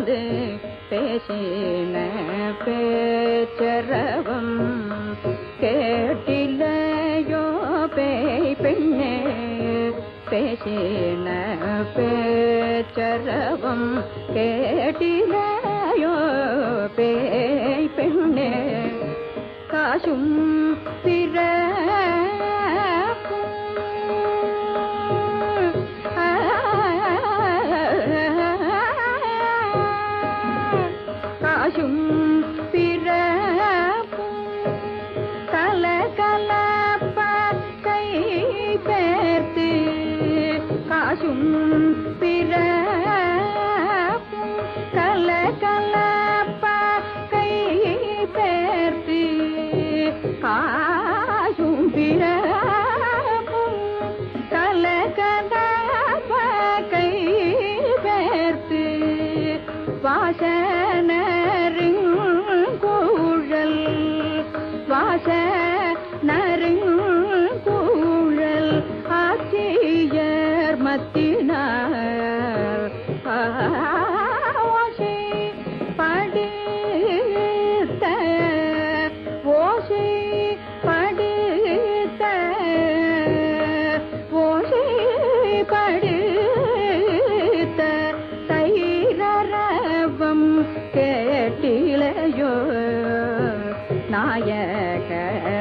வந்து பேசின பேச்சரவம் கேட்டிலையோ பேய் பெண்ணே பேசின பேச்சரவம் கேட்டிலையோ பேய் பெண்ணே காசும் பிறப்பும் காசும் பிறப்பும் கல கலப்ப கை பேர்த்து காசும் பிறப்பும் கல கலப்ப கை பேர்த்து காசும் பிறப்பும் கல கலப்ப கை பேர்த்து வாசனருங்குழல் வாச நருங்குழல் ஆட்சியர் மத்தினார் ஓசை படித்த ஓசை படித்த ஓசை படித்த தைரரவம் கேட்டிலையோ நாயக